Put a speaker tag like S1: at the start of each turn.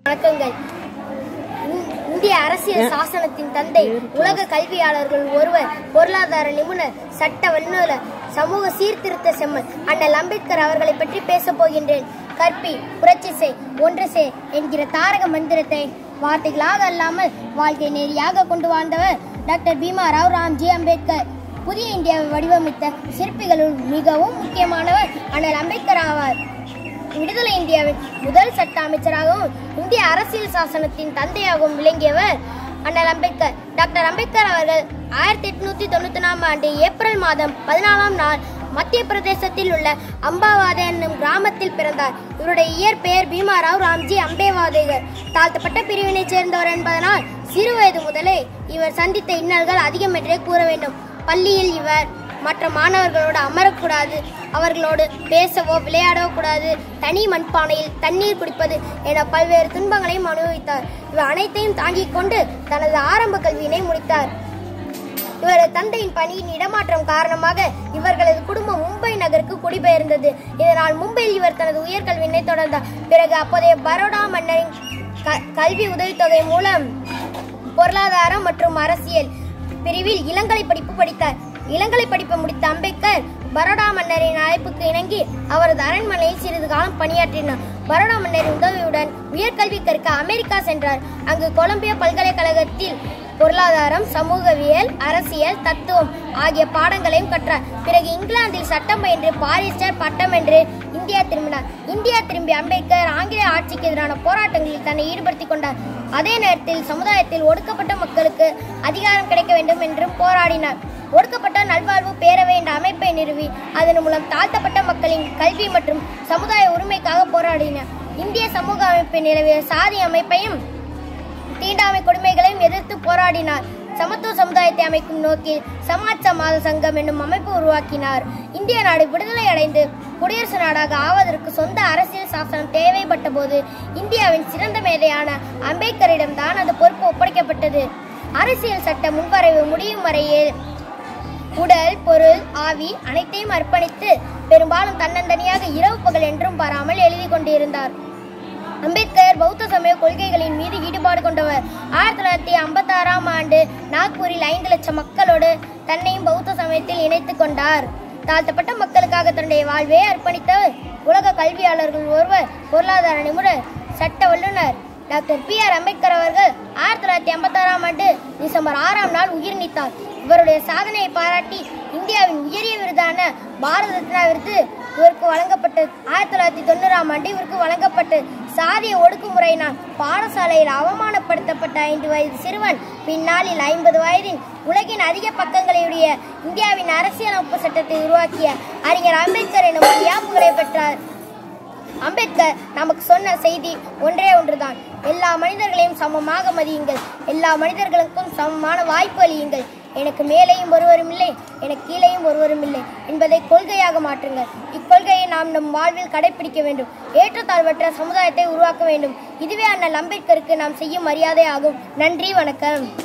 S1: வணக்கங்கள் இந்- இந்திய அரசியல் சாசனத்தின் தந்தை உலக கல்வியாளர்கள் ஒருவர் பொருளாதார நிபுணர் சட்ட வல்லுநர் சமூக சீர்திருத்த செம்மல் அண்ணல் அம்பேத்கர் அவர்களை பற்றி பேசப் போகின்றேன் கற்பி புரட்சி செய் ஒன்று செய் என்கிற தாரக மந்திரத்தை வார்த்தைகளாக அல்லாமல் வாழ்க்கை நெறியாக கொண்டு வாழ்ந்தவர் டாக்டர் பீமா ராவ் ராம்ஜி அம்பேத்கர் புதிய இந்தியாவை வடிவமைத்த சிற்பிகளுள் மிகவும் முக்கியமானவர் அண்ணல் அம்பேத்கர் ஆவார் விடுதலை இந்தியாவின் முதல் சட்ட அமைச்சராகவும் இந்திய அரசியல் சாசனத்தின் தந்தையாகவும் விளங்கியவர் அண்ணல் அம்பேத்கர் டாக்டர் அம்பேத்கர் அவர்கள் ஆயிரத்தி எட்நூத்தி தொண்ணூத்தி நாலாம் ஆண்டு ஏப்ரல் மாதம் பதினாலாம் நாள் மத்திய பிரதேசத்தில் உள்ள அம்பாவாதே என்னும் கிராமத்தில் பிறந்தார் இவருடைய இயற்பெயர் பீமாராவ் ராம்ஜி அம்பேவாதேகர் தாழ்த்தப்பட்ட பிரிவினைச் சேர்ந்தவர் என்பதனால் சிறு வயது முதலே இவர் சந்தித்த இன்னல்கள் அதிகம் என்றே கூற வேண்டும் பள்ளியில் இவர் மற்ற மாணவர்களோடு அமரக்கூடாது அவர்களோடு பேசவோ விளையாடவோ கூடாது தனி மண்பானையில் தண்ணீர் குடிப்பது என பல்வேறு துன்பங்களையும் அனுபவித்தார் இவர் அனைத்தையும் தாங்கிக் கொண்டு தனது ஆரம்ப கல்வியினை முடித்தார் இவரது தந்தையின் பணியின் இடமாற்றம் காரணமாக இவர்களது குடும்பம் மும்பை நகருக்கு குடிபெயர்ந்தது இதனால் மும்பையில் இவர் தனது உயர்கல்வியினை தொடர்ந்தார் பிறகு அப்போதைய பரோடா மன்னரின் க- கல்வி உதவித்தொகை மூலம் பொருளாதாரம் மற்றும் அரசியல் பிரிவில் இளங்கலை படிப்பு படித்தார் இளங்கலை படிப்பு முடித்த அம்பேத்கர் பரோடா மன்னரின் அழைப்புக்கு இணங்கி அவரது அரண்மனையில் சிறிது காலம் பணியாற்றினார் பரோடா மன்னரின் உதவியுடன் உயர்கல்வி கற்க அமெரிக்கா சென்றார் அங்கு கொலம்பியா பல்கலைக்கழகத்தில் பொருளாதாரம் சமூகவியல் அரசியல் தத்துவம் ஆகிய பாடங்களையும் கற்றார் பிறகு இங்கிலாந்தில் சட்டம் பயின்று பாரிஸ்டர் பட்டம் வென்று இந்தியா திரும்பினார் இந்தியா திரும்பிய அம்பேத்கர் ஆங்கிலேய ஆட்சிக்கு எதிரான போராட்டங்களில் தன்னை ஈடுபடுத்திக் கொண்டார் அதே நேரத்தில் சமுதாயத்தில் ஒடுக்கப்பட்ட மக்களுக்கு அதிகாரம் கிடைக்க வேண்டும் என்றும் போராடினார் ஒடுக்கப்பட்ட நல்வாழ்வு பேரவை என்ற அமைப்பை நிறுவி அதன் மூலம் தாழ்த்தப்பட்ட மக்களின் கல்வி மற்றும் சமுதாய உரிமைக்காக போராடினார் இந்திய சமூக அமைப்பு நிலவிய சாதி அமைப்பையும் தீண்டாமை கொடுமைகளையும் எதிர்த்து போராடினார் சமத்துவ சமுதாயத்தை அமைக்கும் நோக்கில் சமாஜ் சமாத சங்கம் என்னும் அமைப்பு உருவாக்கினார் இந்திய நாடு விடுதலை அடைந்து குடியரசு நாடாக ஆவதற்கு சொந்த அரசியல் சாசனம் தேவைப்பட்ட போது இந்தியாவின் சிறந்த மேதையான அம்பேத்கரிடம்தான் அந்த பொறுப்பு ஒப்படைக்கப்பட்டது அரசியல் சட்ட முன்வரைவு முடியும் வரையில் உடல் பொருள் ஆவி அனைத்தையும் அர்ப்பணித்து பெரும்பாலும் தன்னந்தனியாக இரவு பகல் என்றும் பாராமல் எழுதி கொண்டிருந்தார் அம்பேத்கர் பௌத்த சமய கொள்கைகளின் மீது ஈடுபாடு கொண்டவர் ஆயிரத்தி தொள்ளாயிரத்தி ஐம்பத்தி ஆறாம் ஆண்டு நாக்பூரில் ஐந்து லட்சம் மக்களோடு தன்னையும் பௌத்த சமயத்தில் இணைத்துக் கொண்டார் தாழ்த்தப்பட்ட மக்களுக்காக தன்னுடைய வாழ்வே அர்ப்பணித்தவர் உலக கல்வியாளர்கள் ஒருவர் பொருளாதார நிபுணர் சட்ட வல்லுநர் டாக்டர் பி ஆர் அம்பேத்கர் அவர்கள் ஆயிரத்தி தொள்ளாயிரத்தி ஐம்பத்தாறாம் ஆண்டு டிசம்பர் ஆறாம் நாள் உயிர் நீத்தார் இவருடைய சாதனையை பாராட்டி இந்தியாவின் உயரிய விருதான பாரத ரத்னா விருது இவருக்கு வழங்கப்பட்டது ஆயிரத்தி தொள்ளாயிரத்தி தொண்ணூறாம் ஆண்டு இவருக்கு வழங்கப்பட்டது சாதிய ஒடுக்குமுறையினால் பாடசாலையில் அவமானப்படுத்தப்பட்ட ஐந்து வயது சிறுவன் பின்னாளில் ஐம்பது வயதின் உலகின் அதிக பக்கங்களையுடைய இந்தியாவின் அரசியலமைப்பு சட்டத்தை உருவாக்கிய அறிஞர் அம்பேத்கர் எனும் வியாப்புகளை பெற்றார் அம்பேத்கர் நமக்கு சொன்ன செய்தி ஒன்றே ஒன்றுதான் எல்லா மனிதர்களையும் சமமாக மதியுங்கள் எல்லா மனிதர்களுக்கும் சமமான வாய்ப்பு அளியுங்கள் எனக்கு மேலேயும் ஒருவரும் இல்லை எனக்கு கீழேயும் ஒருவரும் இல்லை என்பதை கொள்கையாக மாற்றுங்கள் இக்கொள்கையை நாம் நம் வாழ்வில் கடைபிடிக்க வேண்டும் ஏற்றத்தாழ்வற்ற சமுதாயத்தை உருவாக்க வேண்டும் இதுவே அண்ணல் அம்பேத்கருக்கு நாம் செய்யும் மரியாதை ஆகும் நன்றி வணக்கம்